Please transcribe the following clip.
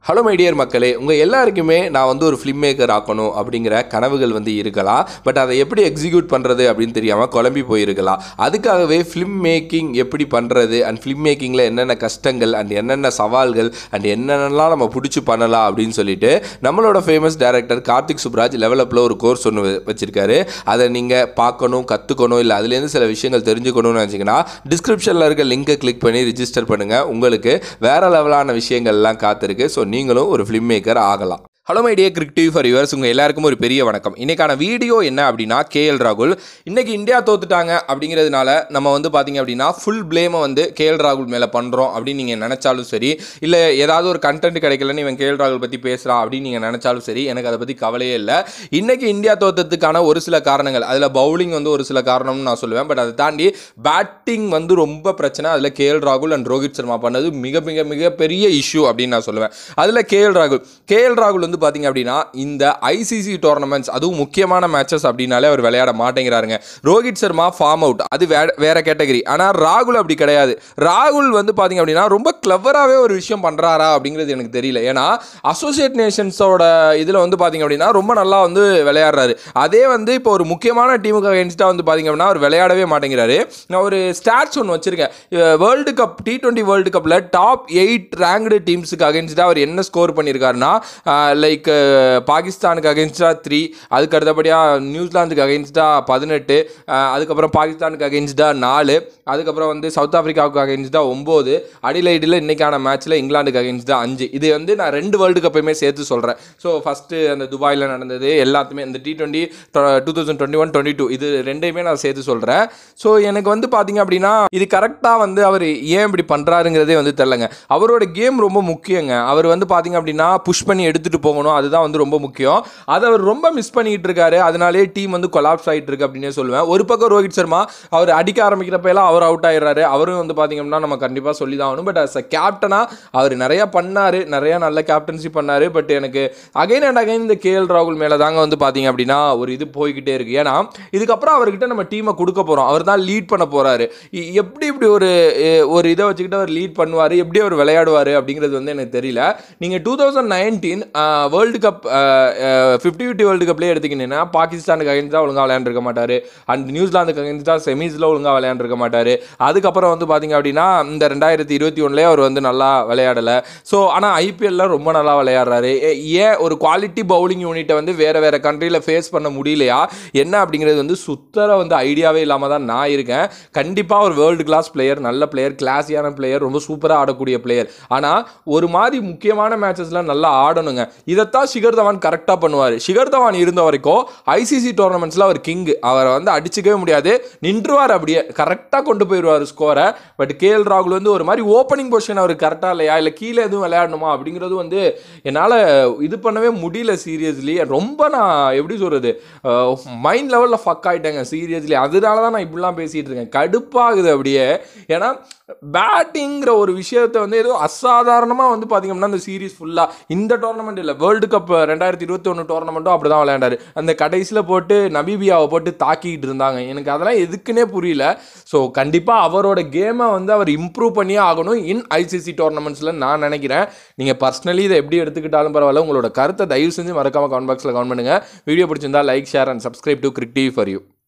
hello my dear மக்களே உங்கள் எல்லாருக்குமே நான் வந்து ஒரு ஃபிலிம் மேக்கர் ஆக்கணும் அப்படிங்கிற கனவுகள் வந்து இருக்கலாம் பட் அதை எப்படி எக்ஸிக்யூட் பண்ணுறது அப்படின்னு தெரியாமல் குழம்பி போயிருக்கலாம் அதுக்காகவே ஃபிலிம் மேக்கிங் எப்படி பண்ணுறது அண்ட் ஃபிலிம் மேக்கிங்கில் என்னென்ன கஷ்டங்கள் அண்ட் என்னென்ன சவால்கள் அண்ட் என்னென்னலாம் நம்ம பிடிச்சி பண்ணலாம் அப்படின்னு சொல்லிட்டு நம்மளோட ஃபேமஸ் டைரக்டர் கார்த்திக் சுப்ராஜ் லெவலப்பில் ஒரு கோர்ஸ் ஒன்று வ- வச்சிருக்காரு அதை நீங்கள் பார்க்கணும் கற்றுக்கணும் இல்லை அதுலேருந்து சில விஷயங்கள் தெரிஞ்சுக்கணும்னு நினச்சிங்கன்னா டிஸ்கிரிப்ஷனில் இருக்க லிங்கை கிளிக் பண்ணி ரிஜிஸ்டர் பண்ணுங்கள் உங்களுக்கு வேறு லெவலான விஷயங்கள்லாம் காத்திருக்கு ஸோ நீங்களும் ஒரு ஃபிலிம் மேக்கர் ஆகலாம் hello my dear creative for yours உங்கள் எல்லாருக்கும் ஒரு பெரிய வணக்கம் இன்றைக்கான வீடியோ என்ன அப்படின்னா கேஎல் ராகுல் இன்றைக்கி இந்தியா தோத்துட்டாங்க அப்படிங்கிறதுனால நம்ம வந்து பார்த்தீங்க அப்படின்னா ஃபுல் ப்ளேமை வந்து கேஎல் ராகுல் மேலே பண்ணுறோம் அப்படின்னு நீங்கள் நினச்சாலும் சரி இல்லை ஏதாவது ஒரு கண்டென்ட் கிடைக்கலன்னு இவன் கேஎல் ராகுல் பற்றி பேசுகிறான் அப்படின்னு நீங்கள் நினச்சாலும் சரி எனக்கு அதை பற்றி கவலையே இல்லை இன்றைக்கி இந்தியா தோத்ததுக்கான ஒரு சில காரணங்கள் அதில் பவுலிங் வந்து ஒரு சில காரணம்னு நான் சொல்லுவேன் பட் அதை தாண்டி பேட்டிங் வந்து ரொம்ப பிரச்சனை அதில் கேஎல் ராகுல் அண்ட் ரோஹித் சர்மா பண்ணது மிக மிக மிக பெரிய இஷ்யூ அப்படின்னு நான் சொல்லுவேன் அதில் கேஎல் ராகுல் கேஎல் ராகுல் வந்து பார்த்தீங்க அப்படின்னா இந்த ஐசிசி டோர்னமெண்ட்ஸ் அதுவும் முக்கியமான மேட்சஸ் அப்படின்னாலே அவர் விளையாட மாட்டேங்கிறாருங்க ரோஹித் சர்மா ஃபார்ம் அவுட் அது வே வேற கேட்டகரி ஆனால் ராகுல் அப்படி கிடையாது ராகுல் வந்து பார்த்தீங்க அப்படின்னா ரொம்ப கிளவராகவே ஒரு விஷயம் பண்ணுறாரா அப்படிங்கிறது எனக்கு தெரியல ஏன்னா அசோசியேட் நேஷன்ஸோட இதில் வந்து பார்த்தீங்க அப்படின்னா ரொம்ப நல்லா வந்து விளையாடுறாரு அதே வந்து இப்போ ஒரு முக்கியமான டீமுக்கு அகேன்ஸ்டாக வந்து பார்த்தீங்க அப்படின்னா அவர் விளையாடவே மாட்டேங்கிறாரு நான் ஒரு ஸ்டாட்ஸ் ஒன்று வச்சிருக்கேன் world cup T twenty world கப்பில் டாப் எயிட் ரேங்க்டு டீம்ஸுக்கு அகேன்ஸ்டாக அவர் என்ன ஸ்கோர் பண்ணியிருக்காருன்னா லைக் பாகிஸ்தானுக்கு அகேன்ஸ்டாக த்ரீ அதுக்கு அடுத்தபடியாக நியூசிலாந்துக்கு அகேன்ஸ்டாக பதினெட்டு அதுக்கப்புறம் பாகிஸ்தானுக்கு அகேன்ஸ்டாக நாலு அதுக்கப்புறம் வந்து சவுத் ஆஃப்ரிக்காவுக்கு அகேன்ஸ்டாக ஒம்பது அடிலைடில் இன்னைக்கான மேட்ச்சில் இங்கிலாந்துக்கு அகேன்ஸ்டாக அஞ்சு இது வந்து நான் ரெண்டு வேர்ல்டு கப்பையுமே சேர்த்து சொல்கிறேன் ஸோ ஃபஸ்ட்டு அந்த துபாயில் நடந்தது எல்லாத்துமே இந்த T twenty two thousand twenty one twenty two இது ரெண்டையுமே நான் சேர்த்து சொல்கிறேன் ஸோ எனக்கு வந்து பார்த்தீங்க அப்படின்னா இது கரெக்டாக வந்து அவர் ஏன் இப்படி பண்ணுறாருங்கிறதே வந்து தெரிலங்க அவரோட கேம் ரொம்ப முக்கியங்க அவர் வந்து பார்த்தீங்க அப்படின்னா புஷ் பண்ணி எடுத்துகிட்டு போகணும் அதுதான் வந்து ரொம்ப முக்கியம் அதை அவர் ரொம்ப மிஸ் பண்ணிக்கிட்டு இருக்காரு அதனாலே டீம் வந்து கொலாப்ஸ் ஆகிட்டு இருக்கு அப்படின்னே சொல்லுவேன் ஒரு பக்கம் ரோஹித் சர்மா அவர் அடிக்க ஆரம்பிக்கிறப்ப எல்லாம் அவர் அவுட் ஆயிடுறாரு அவரும் வந்து பார்த்தீங்க அப்படின்னா நம்ம கண்டிப்பாக சொல்லி தான் ஆகணும் பட் அஸ் அ கேப்டனாக அவர் நிறையா பண்ணார் நிறையா நல்ல கேப்டன்சி பண்ணார் பட் எனக்கு அகைன் அண்ட் அகைன் இந்த கேஎல் ராகுல் மேலே தாங்க வந்து பார்த்தீங்க அப்படின்னா ஒரு இது போய்கிட்டே இருக்கு ஏன்னா இதுக்கப்புறம் அவர்கிட்ட நம்ம டீமை கொடுக்க போகிறோம் அவர் தான் லீட் பண்ண போகிறாரு எப்படி இப்படி ஒரு எ, ஒரு இதை வச்சுக்கிட்டு அவர் லீட் பண்ணுவார் எப்படி அவர் விளையாடுவார் அப்படிங்கிறது வந்து எனக்கு தெரியல நீங்கள் two thousand nineteen world cup fifty fifty world கப்லேயே எடுத்துக்கிட்டீங்கன்னா பாகிஸ்தானுக்கு அகைன்ஸ்டாக ஒழுங்காக விளையாண்டுருக்க மாட்டார் அண்ட் நியூசிலாந்துக்கு அகைன்ஸ்டாக செமிஸில் ஒழுங்காக விளையாண்டுருக்க மாட்டார் அதுக்கப்புறம் வந்து பார்த்தீங்க அப்படின்னா இந்த ரெண்டாயிரத்தி இருபத்தி ஒன்றுலேயே அவர் வந்து நல்லா விளையாடலை ஸோ ஆனால் ஐபிஎல்ல ரொம்ப நல்லா விளையாடுறாரு ஏ- ஏன் ஒரு குவாலிட்டி பவுலிங் யூனிட்டை வந்து வேறு வேறு கண்ட்ரியில் ஃபேஸ் பண்ண முடியலையா என்ன அப்படிங்கிறது வந்து சுத்தர வந்து ஐடியாவே இல்லாமல் தான் நான் இருக்கேன் கண்டிப்பாக ஒரு வேர்ல்டு கிளாஸ் பிளேயர் நல்ல பிளேயர் கிளாஸியான பிளேயர் ரொம்ப சூப்பராக ஆடக்கூடிய பிளேயர் ஆனால் ஒரு மாதிரி முக்கியமான மேட்சஸ்லாம் நல்லா ஆடணுங்க இதைத்தான் சிகர் தவான் கரெக்டாக பண்ணுவார் சிகர் தவான் இருந்த வரைக்கும் ஐசிசி டோர்னமெண்ட்ஸில் அவர் கிங் அவரை வந்து அடிச்சுக்கவே முடியாது நின்றுவார் அப்படியே கரெக்டாக கொண்டு போயிடுவார் ஸ்கோரை பட் கேஎல் ராகுல் வந்து ஒரு மாதிரி ஓப்பனிங் பொசிஷன் அவர் கரெக்டாக இல்லையா இல்லை கீழே எதுவும் விளையாடணுமா அப்படிங்கிறது வந்து என்னால் இது பண்ணவே முடியல சீரியஸ்லி ரொம்ப நான் எப்படி சொல்கிறது மைண்ட் லெவலில் ஃபக் ஆகிட்டேங்க சீரியஸ்லி அதனால தான் நான் இப்படிலாம் பேசிகிட்டு இருக்கேன் கடுப்பாகுது அப்படியே ஏன்னா பேட்டிங்கிற ஒரு விஷயத்தை வந்து ஏதோ அசாதாரணமாக வந்து பார்த்தீங்கன்னா இந்த சீரிஸ் ஃபுல்லாக இந்த டோர்னமெண்ட் இல்லை வேர்ல்டு கப் ரெண்டாயிரத்தி இருபத்தி ஒன்று டோர்னமெண்ட்டும் அப்படி தான் விளையாண்டாரு அந்த கடைசியில் போட்டு நபீபியாவை போட்டு தாக்கிட்டு இருந்தாங்க எனக்கு அதெல்லாம் எதுக்குன்னே புரியல ஸோ கண்டிப்பாக அவரோட கேமை வந்து அவர் இம்ப்ரூவ் பண்ணியே ஆகணும் இன் ஐசிசி டோர்னமெண்ட்ஸில் நான் நினைக்கிறேன் நீங்கள் பர்சனலி இதை எப்படி எடுத்துக்கிட்டாலும் பரவாயில்ல உங்களோட கருத்தை தயவு செஞ்சு மறக்காம கமெண்ட் பாக்ஸில் கமெண்ட் பண்ணுங்கள் வீடியோ பிடிச்சிருந்தா like share and subscribe to Crick TV for you